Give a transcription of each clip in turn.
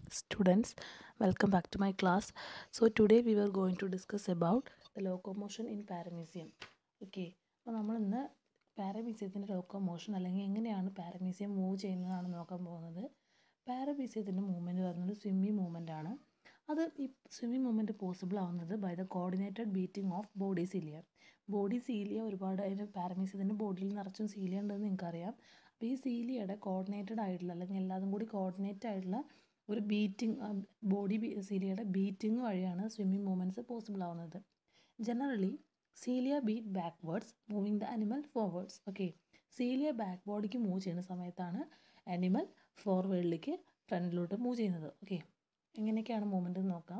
students welcome back to my class so today we were going to discuss about the locomotion in paramecium okay അപ്പോൾ നമ്മൾ ഇന്ന് പാരമീസിയത്തിൻ്റെ locomotion അല്ലെങ്കിൽ എങ്ങനെയാണ് paramecium move ചെയ്യുന്നതാണ് നോക്കാൻ പോകുന്നത് പാരമീസിയത്തിൻ്റെ മൂവ്മെൻറ്റ് പറയുന്നത് സ്വിമ്മിങ് മൂവ്മെൻ്റ് ആണ് അത് ഈ സ്വിമ്മിങ് മൂവ്മെൻറ്റ് പോസിബിൾ ആവുന്നത് by the coordinated beating of body cilia body cilia ഒരുപാട് അതിന് പാരമീസിയത്തിൻ്റെ ബോഡിയിൽ നിറച്ചും സീലിയ ഉണ്ടെന്ന് നിങ്ങൾക്കറിയാം അപ്പോൾ ഈ സീലിയയുടെ കോർഡിനേറ്റഡ് ആയിട്ടുള്ള അല്ലെങ്കിൽ എല്ലാതും കൂടി കോർഡിനേറ്റ് ആയിട്ടുള്ള ഒരു ബീറ്റിംഗ് ബോഡി സീലിയയുടെ ബീറ്റിംഗ് വഴിയാണ് സ്വിമ്മിങ് മൂവ്മെൻറ്റ്സ് പോസിബിൾ ആവുന്നത് generally cilia beat backwards moving the animal forwards okay cilia back ബോഡിക്ക് മൂവ് ചെയ്യുന്ന സമയത്താണ് അനിമൽ ഫോർവേഡിലേക്ക് ഫ്രണ്ടിലോട്ട് മൂവ് ചെയ്യുന്നത് ഓക്കെ എങ്ങനെയൊക്കെയാണ് മൂവ്മെൻറ്റ് എന്ന് നോക്കാം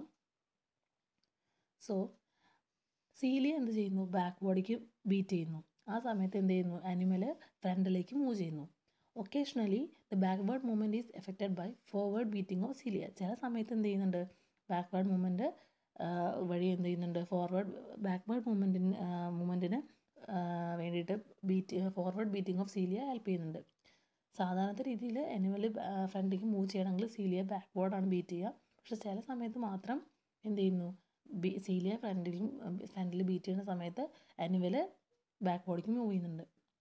സോ സീലിയ എന്ത് ചെയ്യുന്നു ബാക്ക് ബോഡിക്ക് ബീറ്റ് ചെയ്യുന്നു ആ സമയത്ത് എന്ത് ചെയ്യുന്നു അനിമൽ ഫ്രണ്ടിലേക്ക് മൂവ് ചെയ്യുന്നു occasionally the backward movement is effected by forward beating of cilia ചില സമയത്ത് എന്ത് ചെയ്യുന്നുണ്ട് ബാക്ക്വേർഡ് മൂവ്മെൻറ്റ് വഴി എന്ത് ചെയ്യുന്നുണ്ട് ഫോർവേഡ് ബാക്ക്വേർഡ് മൂവ്മെൻറ്റിന് മൂവ്മെൻറ്റിന് വേണ്ടിയിട്ട് beat forward beating of cilia help ചെയ്യുന്നുണ്ട് സാധാരണത്തെ രീതിയിൽ അനിമൽ ഫ്രണ്ടിലേക്ക് മൂവ് ചെയ്യണമെങ്കിൽ സീലിയ ബാക്ക്വേർഡാണ് ബീറ്റ് ചെയ്യുക പക്ഷെ ചില സമയത്ത് മാത്രം എന്ത് ചെയ്യുന്നു ബി സീലിയ ഫ്രണ്ടിലും ഫ്രണ്ടിൽ ബീറ്റ് ചെയ്യുന്ന സമയത്ത് അനിമൽ ബാക്ക് ബോഡിക്ക് മൂവ് ചെയ്യുന്നുണ്ട്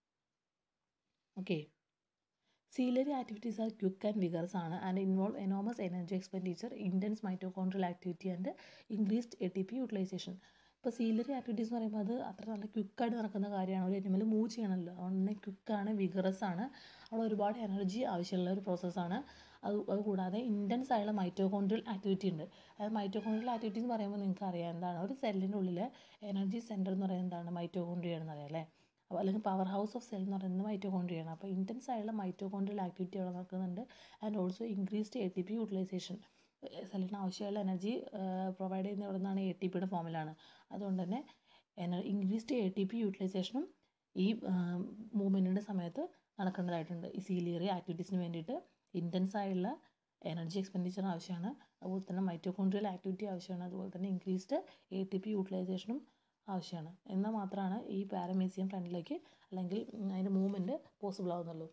okay ciliary activities are quick and vigorous ആണ് and involve enormous energy expenditure intense mitochondrial activity and increased A T P utilization ഇപ്പോൾ സീലറി ആക്ടിവിറ്റീസ് എന്ന് പറയുമ്പോൾ അത് അത്ര നല്ല ക്വിക്കായിട്ട് നടക്കുന്ന കാര്യമാണ് ഒരു അനിമൽ മൂവ് ചെയ്യണമല്ലോ അതുകൊണ്ട് തന്നെ ക്വിക്കാണ് വിഗറസ് ആണ് അവിടെ ഒരുപാട് എനർജി ആവശ്യമുള്ള ഒരു പ്രോസസ്സാണ് അത് അത് കൂടാതെ ഇൻറ്റൻസ് ആയുള്ള മൈറ്റോകോൺട്രൽ ആക്ടിവിറ്റി ഉണ്ട് അതായത് മൈറ്റോകോൺട്രൽ ആക്ടിവിറ്റി എന്ന് പറയുമ്പോൾ നിങ്ങൾക്ക് അറിയാം എന്താണ് ഒരു സെല്ലിൻ്റെ ഉള്ളിൽ എനർജി സെൻറ്റർ എന്ന് പറയുന്നത് എന്താണ് മൈറ്റോകോൺട്രിയാണെന്ന് അറിയാം അല്ലേ അപ്പോൾ അല്ലെങ്കിൽ പവർ ഹൗസ് ഓഫ് സെൽ എന്ന് പറയുന്നത് മൈറ്റോകോൺട്രിയാണ് അപ്പോൾ ഇൻറ്റൻസ് ആയുള്ള മൈറ്റോകോൺട്രിയൽ ആക്ടിവിറ്റി അവിടെ നടക്കുന്നുണ്ട് and also increased A T P utilization സെല്ലിന് ആവശ്യമുള്ള എനർജി പ്രൊവൈഡ് ചെയ്യുന്ന എവിടെ നിന്നാണ് എ ടി പിയുടെ ഫോമിലാണ് അതുകൊണ്ട് തന്നെ എന ഇൻക്രീസ്ഡ് എ ടി പി യൂട്ടിലൈസേഷനും ഈ മൂവ്മെൻറ്റിൻ്റെ സമയത്ത് നടക്കേണ്ടതായിട്ടുണ്ട് ഈ സീലിയറി ആക്ടിവിറ്റീസിന് വേണ്ടിയിട്ട് ഇൻറ്റൻസ് ആയുള്ള എനർജി എക്സ്പെൻഡിച്ചർ ആവശ്യമാണ് അതുപോലെ തന്നെ മൈറ്റോകോൺട്രിയൽ ആക്ടിവിറ്റി ആവശ്യമാണ് അതുപോലെ തന്നെ ഇൻക്രീസ്ഡ് എ ടി പി യൂട്ടിലൈസേഷനും ആവശ്യമാണ് എന്നാൽ മാത്രമാണ് ഈ പാരമീസിയം ഫ്രണ്ടിലേക്ക് അല്ലെങ്കിൽ അതിൻ്റെ മൂവ്മെൻറ്റ് പോസിബിൾ ആവുന്നുള്ളൂ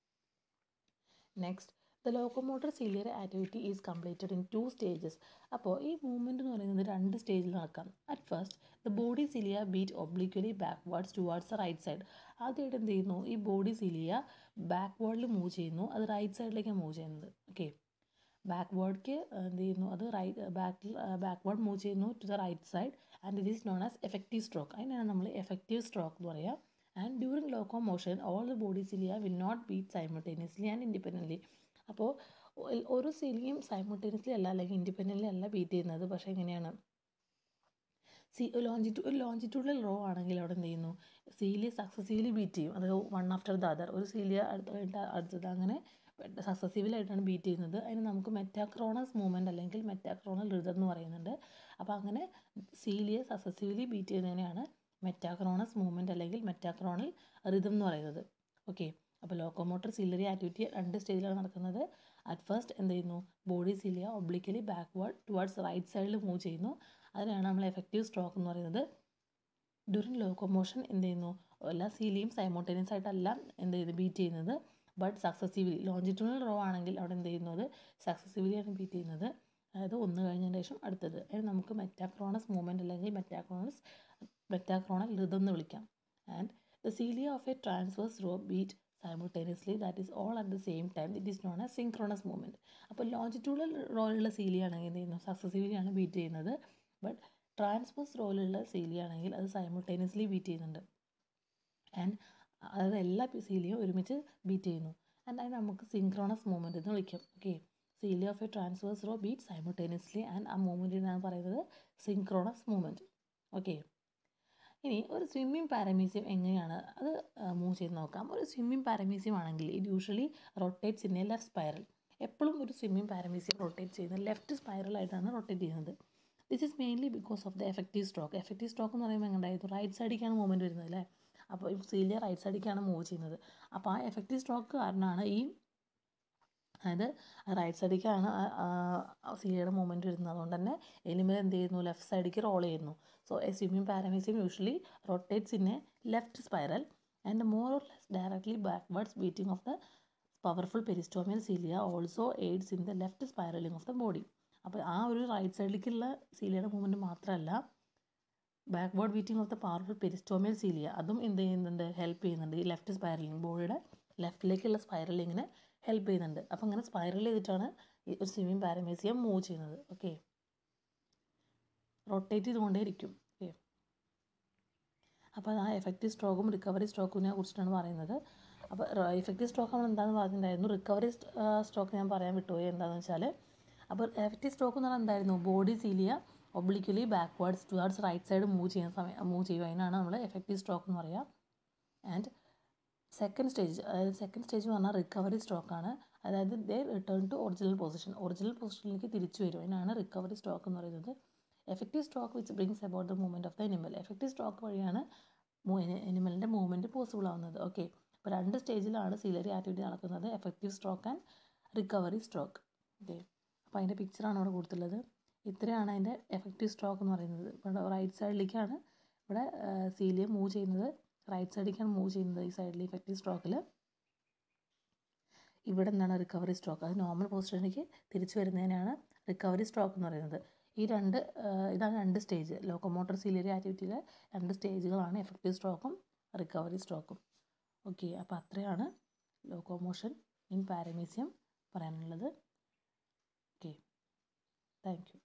next the locomotor ciliary activity is completed in two stages അപ്പോൾ ഈ മൂവ്മെൻറ്റ് എന്ന് പറയുന്നത് രണ്ട് സ്റ്റേജിൽ നടക്കാം at first the body cilia beat obliquely backwards towards the right side ആദ്യമായിട്ട് എന്ത് ചെയ്യുന്നു ഈ ബോഡി സിലിയ ബാക്ക്വേർഡിൽ മൂവ് ചെയ്യുന്നു അത് റൈറ്റ് സൈഡിലേക്കാണ് മൂവ് ചെയ്യുന്നത് ഓക്കെ ബാക്ക്വേർഡ്ക്ക് എന്ത് ചെയ്യുന്നു അത് റൈറ്റ് ബാക്കിൽ ബാക്ക്വേർഡ് മൂവ് ചെയ്യുന്നു to the right side and it is known as effective stroke അതിനാണ് നമ്മൾ എഫക്റ്റീവ് സ്ട്രോക്ക് എന്ന് പറയുക and during locomotion all the body cilia will not beat simultaneously and independently അപ്പോൾ ഓരോ സീലിയും സൈമൾട്ടേനിയസ്ലി അല്ല അല്ലെങ്കിൽ ഇൻഡിപെൻഡൻ്റ്ലി അല്ല ബീറ്റ് ചെയ്യുന്നത് പക്ഷേ എങ്ങനെയാണ് സി ലോഞ്ചിറ്റു ഒരു ലോഞ്ചിറ്റ്യൂഡൽ റോ ആണെങ്കിൽ അവിടെ എന്ത് ചെയ്യുന്നു സീലിയ സക്സസീവ്ലി ബീറ്റ് ചെയ്യും അത് വൺ ആഫ്റ്റർ ദ അതർ ഒരു സീലിയ അടുത്ത കഴിഞ്ഞിട്ട് അടുത്തത് അങ്ങനെ സക്സസീവലായിട്ടാണ് ബീറ്റ് ചെയ്യുന്നത് അതിന് നമുക്ക് മെറ്റാക്രോണസ് മൂവ്മെൻറ്റ് അല്ലെങ്കിൽ മെറ്റാക്രോണൽ റിതം എന്ന് പറയുന്നുണ്ട് അപ്പോൾ അങ്ങനെ സീലിയ സക്സസീവ്ലി ബീറ്റ് ചെയ്യുന്നതിനെയാണ് മെറ്റാക്രോണസ് മൂവ്മെൻറ്റ് അല്ലെങ്കിൽ മെറ്റാക്രോണൽ റിതം എന്ന് പറയുന്നത് ഓക്കെ അപ്പോൾ ലോക്കോമോട്ടർ സില്ലറി ആക്ടിവിറ്റി രണ്ട് സ്റ്റേജിലാണ് നടക്കുന്നത് അറ്റ് ഫസ്റ്റ് എന്ത് ചെയ്യുന്നു body cilia obliquely backward towards right സൈഡിൽ മൂവ് ചെയ്യുന്നു അതിനാണ് നമ്മൾ എഫക്റ്റീവ് സ്ട്രോക്ക് എന്ന് പറയുന്നത് ഡ്യൂറിങ് ലോക്കോമോഷൻ എന്ത് ചെയ്യുന്നു എല്ലാ സീലിയും സൈമോട്ടേനിയസ് ആയിട്ടല്ല എന്ത് ചെയ്യുന്നത് ബീറ്റ് ചെയ്യുന്നത് ബട്ട് സക്സസീവ്ലി ലോഞ്ചിറ്റ്യൂണൽ റോ ആണെങ്കിൽ അവിടെ എന്ത് ചെയ്യുന്നത് സക്സസീവ്ലിയാണ് ബീറ്റ് ചെയ്യുന്നത് അതായത് ഒന്ന് കഴിഞ്ഞതിന് ശേഷം അടുത്തത് അതിന് നമുക്ക് മെറ്റാക്രോണസ് മൂവ്മെൻറ്റ് അല്ലെങ്കിൽ മെറ്റാക്രോണസ് മെറ്റാക്രോണൽ ഋതം എന്ന് വിളിക്കാം and the cilia of a transverse row beat simultaneously that is all at the same time it is known as synchronous movement അപ്പോൾ ലോഞ്ചിറ്റ്യൂഡൽ റോയിലുള്ള സീലിയാണെങ്കിൽ എന്ത് ചെയ്യുന്നു സക്സസീവ്ലിയാണ് ബീറ്റ് ചെയ്യുന്നത് ബട്ട് ട്രാൻസ്വേഴ്സ് റോയിലുള്ള സീലിയാണെങ്കിൽ അത് സൈമിൾട്ടേനിയസ്ലി ബീറ്റ് ചെയ്യുന്നുണ്ട് ആൻഡ് അതായത് എല്ലാ സീലിയും ഒരുമിച്ച് ബീറ്റ് ചെയ്യുന്നു ആൻഡ് അതിന് നമുക്ക് സിങ്ക്രോണസ് മൂവ്മെൻറ്റ് എന്ന് വിളിക്കാം okay cilia of a transverse row beat simultaneously and ആ മൂവ്മെൻറ്റിനാണ് പറയുന്നത് സിങ്ക്രോണസ് മൂവ്മെൻറ്റ് ഓക്കെ ഇനി ഒരു സ്വിമ്മിങ് പാരമീസിയം എങ്ങനെയാണ് അത് മൂവ് ചെയ്ത് നോക്കാം ഒരു സ്വിമ്മിങ് പാരമീസിയം ആണെങ്കിൽ ഇത് usually rotates in a left spiral എപ്പോഴും ഒരു സ്വിമ്മിങ് പാരമീസിയം റൊട്ടേറ്റ് ചെയ്യുന്നത് ലെഫ്റ്റ് സ്പൈറലായിട്ടാണ് റൊട്ടേറ്റ് ചെയ്യുന്നത് this is mainly because of the effective stroke effective stroke എന്ന് പറയുമ്പോൾ എങ്ങനെയായിരുന്നു റൈറ്റ് സൈഡിലേക്കാണ് മൂവ്മെൻറ്റ് വരുന്നത് അല്ലേ അപ്പോൾ ഈ സീലിയ റൈറ്റ് സൈഡിലേക്കാണ് മൂവ് ചെയ്യുന്നത് അപ്പോൾ ആ എഫക്റ്റീവ് സ്ട്രോക്ക് കാരണമാണ് ഈ അതായത് റൈറ്റ് സൈഡിലേക്കാണ് സീലിയയുടെ മൂവ്മെൻറ്റ് വരുന്നത് അതുകൊണ്ട് തന്നെ എലിമൽ എന്ത് ചെയ്യുന്നു ലെഫ്റ്റ് സൈഡിലേക്ക് റോൾ ചെയ്യുന്നു so a swimming paramecium usually rotates in a left spiral and more or less directly backwards beating of the powerful peristomial cilia also aids in the left spiraling of the body അപ്പോൾ ആ ഒരു right സൈഡിലേക്കുള്ള സീലിയയുടെ movement മാത്രമല്ല backward beating of the powerful peristomial cilia അതും എന്ത് ചെയ്യുന്നുണ്ട് help ചെയ്യുന്നുണ്ട് ഈ ലെഫ്റ്റ് സ്പൈറലിംഗ് ബോഡിയുടെ ലെഫ്റ്റിലേക്കുള്ള സ്പൈറലിങ്ങിന് ഹെൽപ്പ് ചെയ്യുന്നുണ്ട് അപ്പോൾ അങ്ങനെ സ്പൈറൽ ചെയ്തിട്ടാണ് ഈ ഒരു സ്വിമ്മിങ് പാരമീസിയം മൂവ് ചെയ്യുന്നത് ഓക്കെ റൊട്ടേറ്റ് ചെയ്തുകൊണ്ടേ ഇരിക്കും ഓക്കെ അപ്പോൾ ആ എഫക്റ്റീവ് സ്ട്രോക്കും റിക്കവറി സ്ട്രോക്കിനെ കുറിച്ചിട്ടാണ് പറയുന്നത് അപ്പോൾ എഫക്റ്റീവ് സ്ട്രോക്ക് നമ്മൾ എന്താണെന്ന് പറഞ്ഞിട്ടുണ്ടായിരുന്നു റിക്കവറി സ്ട്രോക്ക് ഞാൻ പറയാൻ വിട്ടുപോയി എന്താണെന്ന് വെച്ചാൽ അപ്പോൾ എഫക്റ്റീവ് സ്ട്രോക്ക് എന്ന് പറഞ്ഞാൽ എന്തായിരുന്നു body cilia obliquely backwards towards right side move ചെയ്യുന്ന സമയം മൂവ് ചെയ്യും അതിനാണ് നമ്മൾ എഫക്റ്റീവ് സ്ട്രോക്ക് എന്ന് പറയുക ആൻഡ് സെക്കൻഡ് സ്റ്റേജ് അതായത് സെക്കൻഡ് സ്റ്റേജ് എന്ന് പറഞ്ഞാൽ റിക്കവറി സ്ട്രോക്കാണ് അതായത് they return to original position original പൊസിഷനിലേക്ക് തിരിച്ചു വരും അതിനാണ് റിക്കവറി സ്ട്രോക്ക് എന്ന് പറയുന്നത് effective stroke which brings about the movement of the animal effective stroke വഴിയാണ് എനിമലിൻ്റെ മൂവ്മെൻറ്റ് പോസിബിൾ ആവുന്നത് ഓക്കെ അപ്പോൾ രണ്ട് സ്റ്റേജിലാണ് സീലറി ആക്ടിവിറ്റി നടക്കുന്നത് effective stroke and recovery stroke okay അപ്പോൾ അതിൻ്റെ പിക്ചറാണ് ഇവിടെ കൊടുത്തുള്ളത് ഇത്രയാണ് അതിൻ്റെ എഫക്റ്റീവ് സ്ട്രോക്ക് എന്ന് പറയുന്നത് ഇവിടെ റൈറ്റ് സൈഡിലേക്കാണ് ഇവിടെ സീലിയ മൂവ് ചെയ്യുന്നത് റൈറ്റ് സൈഡിലേക്കാണ് മൂവ് ചെയ്യുന്നത് ഈ സൈഡിൽ ഇഫക്റ്റീവ് സ്ട്രോക്കിൽ ഇവിടെ എന്താണ് റിക്കവറി സ്ട്രോക്ക് അത് നോർമൽ പൊസിഷനിലേക്ക് തിരിച്ചു വരുന്നതിനാണ് റിക്കവറി സ്ട്രോക്ക് എന്ന് പറയുന്നത് ഈ രണ്ട് ഇതാണ് രണ്ട് സ്റ്റേജ് ലോക്കോമോട്ടർ സീലിയറി ആക്ടിവിറ്റിയിലെ രണ്ട് സ്റ്റേജുകളാണ് എഫക്റ്റീവ് സ്ട്രോക്കും റിക്കവറി സ്ട്രോക്കും ഓക്കെ അപ്പോൾ അത്രയാണ് ലോക്കോമോഷൻ ഇൻ പാരമീസിയം പറയാനുള്ളത് ഓക്കെ താങ്ക് യു